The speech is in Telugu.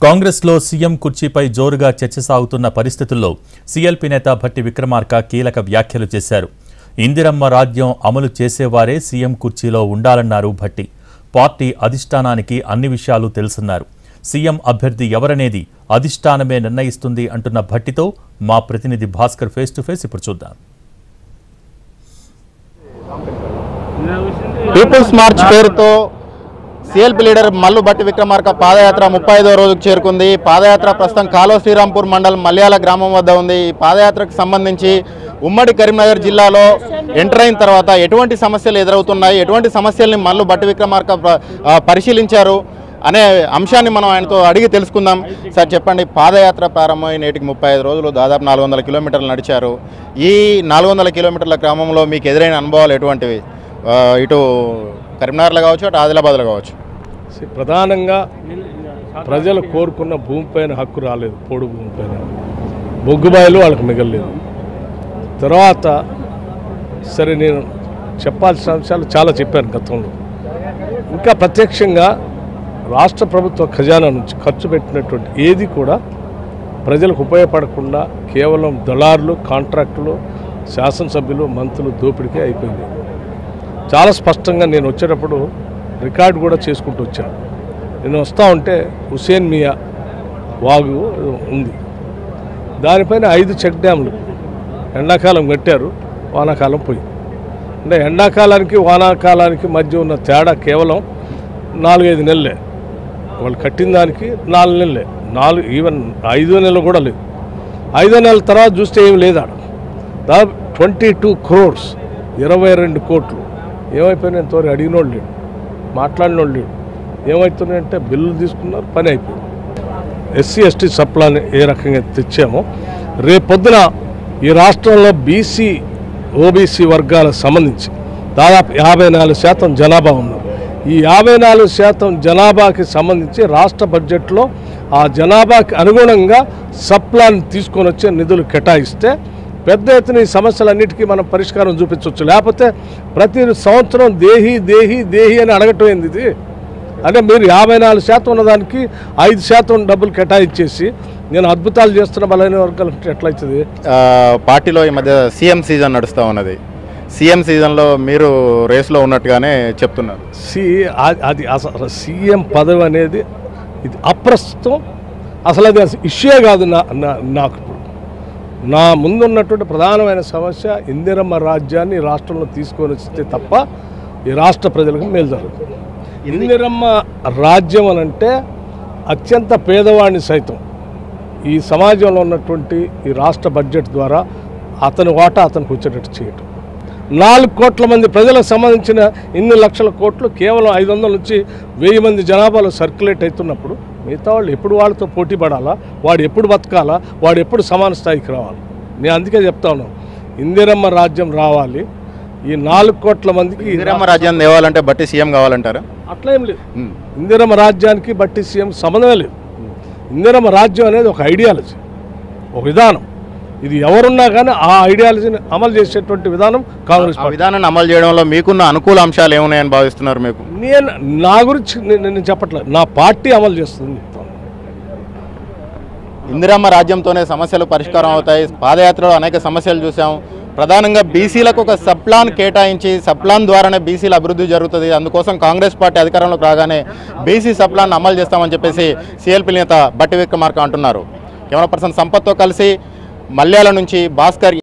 కాంగ్రెస్లో సీఎం కుర్చీపై జోరుగా చర్చ సాగుతున్న పరిస్థితుల్లో సీఎల్పీ నేత భట్టి విక్రమార్క కీలక వ్యాఖ్యలు చేశారు ఇందిరమ్మ రాజ్యం అమలు చేసేవారే సీఎం కుర్చీలో ఉండాలన్నారు భట్టి పార్టీ అధిష్టానానికి అన్ని విషయాలు తెలుసున్నారు సీఎం అభ్యర్థి ఎవరనేది అధిష్టానమే నిర్ణయిస్తుంది అంటున్న భట్టితో మా ప్రతినిధి భాస్కర్ ఫేస్ టు ఫేస్ ఇప్పుడు చూద్దాం పీపుల్స్ మార్చ్ పేరుతో సిఎల్పి లీడర్ మల్లు బట్టి విక్రమార్క పాదయాత్ర ముప్పై ఐదో రోజుకు చేరుకుంది పాదయాత్ర ప్రస్తుతం కాలో శ్రీరాంపూర్ మండలం మల్యాల గ్రామం వద్ద ఉంది ఈ పాదయాత్రకు సంబంధించి ఉమ్మడి కరీంనగర్ జిల్లాలో ఎంటర్ అయిన తర్వాత ఎటువంటి సమస్యలు ఎదురవుతున్నాయి ఎటువంటి సమస్యల్ని మల్లు బట్టి విక్రమార్క ప్ర- ఆ, పరిశీలించారు అనే అంశాన్ని మనం ఆయనతో అడిగి తెలుసుకుందాం సార్ చెప్పండి పాదయాత్ర ప్రారంభమై నేటికి ముప్పై ఐదు రోజులు దాదాపు నాలుగు వందల కిలోమీటర్లు నడిచారు ఈ నాలుగు వందల కిలోమీటర్ల క్రమంలో మీకు ఎదురైన అనుభవాలు ఎటువంటివి ఆ, ఇటు కరీంనగర్లో కావచ్చు అటు ఆదిలాబాద్లో కావచ్చు సి- ప్రధానంగా ప్రజలు కోరుకున్న భూమిపైన హక్కు రాలేదు పొడు భూమిపైన బొగ్గుబాయిలు వాళ్ళకి మిగలలేదు తర్వాత సరే నేను చెప్పాల్సిన అంశాలు చాలా చెప్పాను గతంలో ఇంకా ప్రత్యక్షంగా రాష్ట్ర ప్రభుత్వ ఖజానా నుంచి ఖర్చు పెట్టినటువంటి ఏది కూడా ప్రజలకు ఉపయోగపడకుండా కేవలం దళారులు కాంట్రాక్టులు శాసనసభ్యులు మంత్రులు దోపిడికే అయిపోయింది చాలా స్పష్టంగా నేను వచ్చేటప్పుడు రికార్డు కూడా చేసుకుంటూ వచ్చాను నేను వస్తూ ఉంటే హుసేన్ మియా వాగు ఉంది దానిపైన ఐదు చెక్ డ్యామ్లు ఎండాకాలం కట్టారు వానాకాలం పోయి అంటే ఎండాకాలానికి వానాకాలానికి మధ్య ఉన్న తేడా కేవలం నాలుగైదు నెలలే వాళ్ళు కట్టిన దానికి నాలుగు నెలలే నాలుగు ఈవెన్ ఐదో నెలలు కూడా లేదు ఐదో నెలల తర్వాత చూస్తే ఏమి లేదు ఆడ దాదాపు ట్వంటీ టూ క్రోర్స్ ఇరవై రెండు కోట్లు ఏమైపోయినాయి ఎంతవరకు అడిగినోళ్ళు లేడు మాట్లాడినోళ్ళు లేడు ఏమవుతున్నాయంటే బిల్లు తీసుకున్నారు పని అయిపోయింది ఎస్సీ ఎస్టీ సప్లాని ఏ రకంగా తెచ్చామో రేపొద్దున ఈ రాష్ట్రంలో బీసీ ఓబీసీ వర్గాలకు సంబంధించి దాదాపు యాభై నాలుగు శాతం జనాభా ఉన్నారు ఈ యాభై నాలుగు శాతం జనాభాకి సంబంధించి రాష్ట్ర బడ్జెట్లో ఆ జనాభాకి అనుగుణంగా సప్లాన్ తీసుకొని వచ్చే నిధులు కేటాయిస్తే పెద్ద ఎత్తున ఈ సమస్యలన్నిటికీ మనం పరిష్కారం చూపించవచ్చు లేకపోతే ప్రతి సంవత్సరం దేహి దేహి దేహి అని అడగటం ఏంది ఇది అంటే మీరు యాభై నాలుగు శాతం ఉన్నదానికి ఐదు శాతం డబ్బులు కేటాయించేసి నేను అద్భుతాలు చేస్తున్న బలైన వర్గాలు అంటే ఎట్లా అవుతుంది ఆ, పార్టీలో ఈ మధ్య సీఎం సీజన్ నడుస్తూ ఉన్నది సీఎం సీజన్లో మీరు రేస్లో ఉన్నట్టుగానే చెప్తున్నారు సి ఆ- అది అసలు సీఎం పదవి అనేది ఇది అప్రస్తుతం అసలు అది అసలు ఇష్యూ కాదు నా నా- నాకు ఇప్పుడు నా ముందున్నటువంటి ప్రధానమైన సమస్య ఇందిరమ్మ రాజ్యాన్ని ఈ రాష్ట్రంలో తీసుకొని వస్తే తప్ప ఈ రాష్ట్ర ప్రజలకు మేలు జరుగుతుంది ఇందిరమ్మ రాజ్యం అని అంటే అత్యంత పేదవాడిని సైతం ఈ సమాజంలో ఉన్నటువంటి ఈ రాష్ట్ర బడ్జెట్ ద్వారా అతని వాటా అతనికి వచ్చేటట్టు చేయటం నాలుగు కోట్ల మంది ప్రజలకు సంబంధించిన ఇన్ని లక్షల కోట్లు కేవలం ఐదు వందల నుంచి వెయ్యి మంది జనాభాలో సర్క్యులేట్ అవుతున్నప్పుడు మిగతా వాళ్ళు ఎప్పుడు వాళ్ళతో పోటీ పడాలా వాడు ఎప్పుడు బతకాలా వాడు ఎప్పుడు సమాన స్థాయికి రావాలి నేను అందుకే చెప్తా ఉన్నాను ఇందిరమ్మ రాజ్యం రావాలి ఈ నాలుగు కోట్ల మందికి ఈ ఇందిరమ్మ రాజ్యం తేవాలంటే బట్టి సీఎం కావాలంటారా అట్లా ఏం లేదు ఉమ్. ఇందిరమ్మ రాజ్యానికి బట్టి సీఎం సంబంధమే లేదు ఇందిరమ్మ రాజ్యం అనేది ఒక ఐడియాలజీ ఒక విధానం ఇది ఎవరున్నా కానీ ఆ ఐడియాలజీని అమలు చేసేటువంటి విధానం కాంగ్రెస్ ఆ పార్టీ విధానాన్ని అమలు చేయడంలో మీకున్న అనుకూల అంశాలు ఏమున్నాయని భావిస్తున్నారు మీకు నేను నా గురించి నేను నేను చెప్పట్లేదు నా పార్టీ అమలు చేస్తుంది చెప్తాను ఇందిరమ్మ రాజ్యంతోనే సమస్యలు పరిష్కారం అవుతాయి పాదయాత్రలో అనేక సమస్యలు చూసాం ప్రధానంగా బీసీలకు ఒక సప్లాన్ కేటాయించి సప్లాన్ ద్వారానే బీసీల అభివృద్ధి జరుగుతుంది అందుకోసం కాంగ్రెస్ పార్టీ అధికారంలోకి రాగానే బీసీ సప్లాన్ అమలు చేస్తామని చెప్పేసి సిఎల్పి నేత బట్టి విక్రమార్క అంటున్నారు కెమెరా పర్సన్ సంపత్తో కలిసి మల్యాల నుంచి భాస్కర్